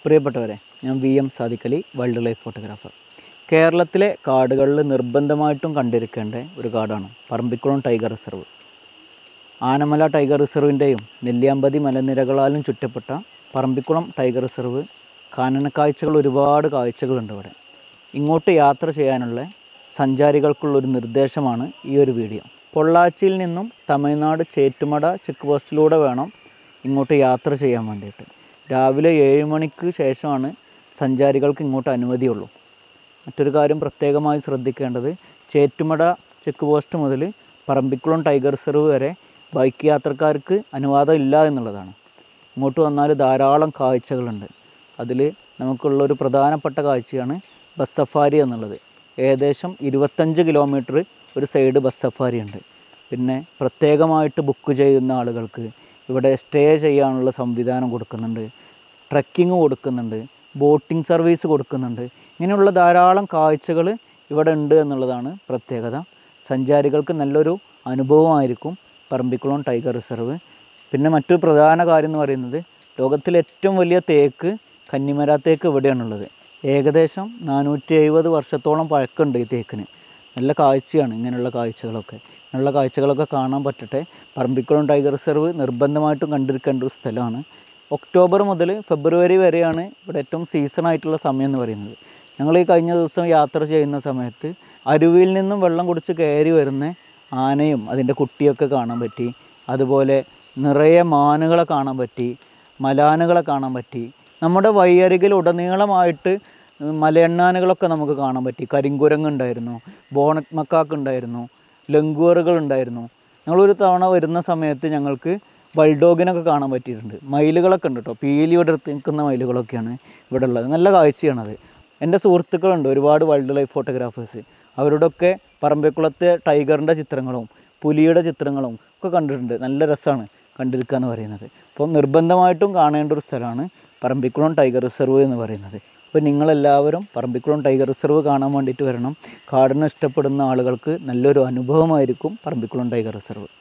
പ്രിയപ്പെട്ടവരെ ഞാൻ V M Sadiqali wild life photographer കേരളത്തിലെ കാടുകളിൽ നിർബന്ധമായിട്ടും കണ്ടിരിക്കേണ്ട ഒരു കാടാണ് Parambikulam tiger reserve Anamala tiger റിസർവിൻ്റെയും നെല്ലിയാമ്പതി മലനിരകളാലും ചുറ്റപ്പെട്ട പറമ്പിക്കുളം ടൈഗർ റിസർവ് കാനന കാഴ്ചകൾ ഒരുപാട് കാഴ്ചകളുണ്ട് ഇവിടെ ഇങ്ങോട്ട് യാത്ര ചെയ്യാനുള്ള സഞ്ചാരികൾക്കുള്ളൊരു നിർദ്ദേശമാണ് ഈ ഒരു വീഡിയോ പൊള്ളാച്ചിയിൽ നിന്നും തമിഴ്നാട് ചേറ്റുമട ചെക്ക് പോസ്റ്റിലൂടെ വേണം ഇങ്ങോട്ട് യാത്ര ചെയ്യാൻ വേണ്ടിയിട്ട് രാവിലെ ഏഴ് മണിക്ക് ശേഷമാണ് സഞ്ചാരികൾക്ക് ഇങ്ങോട്ട് അനുമതിയുള്ളൂ മറ്റൊരു കാര്യം പ്രത്യേകമായി ശ്രദ്ധിക്കേണ്ടത് ചേറ്റുമട ചെക്ക് പോസ്റ്റ് മുതൽ പറമ്പിക്കുളം ടൈഗർ റിസർവ് വരെ ബൈക്ക് യാത്രക്കാർക്ക് അനുവാദം ഇല്ല എന്നുള്ളതാണ് ഇങ്ങോട്ട് വന്നാൽ ധാരാളം കാഴ്ചകളുണ്ട് അതിൽ നമുക്കുള്ളൊരു പ്രധാനപ്പെട്ട കാഴ്ചയാണ് ബസ് സഫാരി എന്നുള്ളത് ഏകദേശം ഇരുപത്തഞ്ച് കിലോമീറ്റർ ഒരു സൈഡ് ബസ് സഫാരി ഉണ്ട് പിന്നെ പ്രത്യേകമായിട്ട് ബുക്ക് ചെയ്യുന്ന ആളുകൾക്ക് ഇവിടെ സ്റ്റേ ചെയ്യാനുള്ള സംവിധാനം കൊടുക്കുന്നുണ്ട് ട്രക്കിംഗ് കൊടുക്കുന്നുണ്ട് ബോട്ടിംഗ് സർവീസ് കൊടുക്കുന്നുണ്ട് ഇങ്ങനെയുള്ള ധാരാളം കാഴ്ചകൾ ഇവിടെ ഉണ്ട് എന്നുള്ളതാണ് പ്രത്യേകത സഞ്ചാരികൾക്ക് നല്ലൊരു അനുഭവമായിരിക്കും പറമ്പിക്കുളം ടൈഗർ റിസർവ് പിന്നെ മറ്റൊരു പ്രധാന കാര്യം എന്ന് പറയുന്നത് ലോകത്തിലെ ഏറ്റവും വലിയ തേക്ക് കന്നിമര തേക്ക് ഇവിടെയാണുള്ളത് ഏകദേശം നാനൂറ്റി എഴുപത് വർഷത്തോളം പഴക്കമുണ്ട് ഈ തേക്കിന് നല്ല കാഴ്ചയാണ് ഇങ്ങനെയുള്ള കാഴ്ചകളൊക്കെ ഇങ്ങനെയുള്ള കാഴ്ചകളൊക്കെ കാണാൻ പറ്റട്ടെ പറമ്പിക്കുളം ടൈഗർ റിസർവ് നിർബന്ധമായിട്ടും കണ്ടിരിക്കേണ്ട ഒരു സ്ഥലമാണ് ഒക്ടോബർ മുതൽ ഫെബ്രുവരി വരെയാണ് ഇവിടെ ഏറ്റവും സീസൺ ആയിട്ടുള്ള സമയം എന്ന് പറയുന്നത് ഞങ്ങൾ ഈ കഴിഞ്ഞ ദിവസം യാത്ര ചെയ്യുന്ന സമയത്ത് അരുവിയിൽ നിന്നും വെള്ളം കുടിച്ച് കയറി വരുന്ന ആനയും അതിൻ്റെ കുട്ടിയൊക്കെ കാണാൻ പറ്റി അതുപോലെ നിറയെ മാനുകളെ കാണാൻ പറ്റി മലാനുകളെ കാണാൻ പറ്റി നമ്മുടെ വഴിയരികിൽ ഉടനീളമായിട്ട് മലയണ്ണാനുകളൊക്കെ നമുക്ക് കാണാൻ പറ്റി കരിങ്കുരങ്ങ് ഉണ്ടായിരുന്നു ബോണറ്റ് മക്കാക്ക് ഉണ്ടായിരുന്നു ലങ്കൂറുകൾ ഉണ്ടായിരുന്നു ഞങ്ങളൊരു തവണ വരുന്ന സമയത്ത് ഞങ്ങൾക്ക് ബൾഡോഗിനൊക്കെ കാണാൻ പറ്റിയിട്ടുണ്ട് മയിലുകളൊക്കെ ഉണ്ട് കേട്ടോ പീലി ഇവിടെ എടുത്ത് നിൽക്കുന്ന മയിലുകളൊക്കെയാണ് ഇവിടെ ഉള്ളത് നല്ല കാഴ്ചയാണത് എൻ്റെ സുഹൃത്തുക്കളുണ്ട് ഒരുപാട് വൈൽഡ് ലൈഫ് ഫോട്ടോഗ്രാഫേഴ്സ് അവരോടൊക്കെ പറമ്പിക്കുളത്തെ ടൈഗറിൻ്റെ ചിത്രങ്ങളും പുലിയുടെ ചിത്രങ്ങളും ഒക്കെ കണ്ടിട്ടുണ്ട് നല്ല രസമാണ് കണ്ടിരിക്കുക എന്ന് പറയുന്നത് അപ്പോൾ നിർബന്ധമായിട്ടും കാണേണ്ട ഒരു സ്ഥലമാണ് പറമ്പിക്കുളം ടൈഗർ റിസർവ് എന്ന് പറയുന്നത് അപ്പോൾ നിങ്ങളെല്ലാവരും പറമ്പിക്കുളം ടൈഗർ റിസർവ് കാണാൻ വേണ്ടിയിട്ട് വരണം കാടിനെ ഇഷ്ടപ്പെടുന്ന ആളുകൾക്ക് നല്ലൊരു അനുഭവമായിരിക്കും പറമ്പിക്കുളം ടൈഗർ റിസർവ്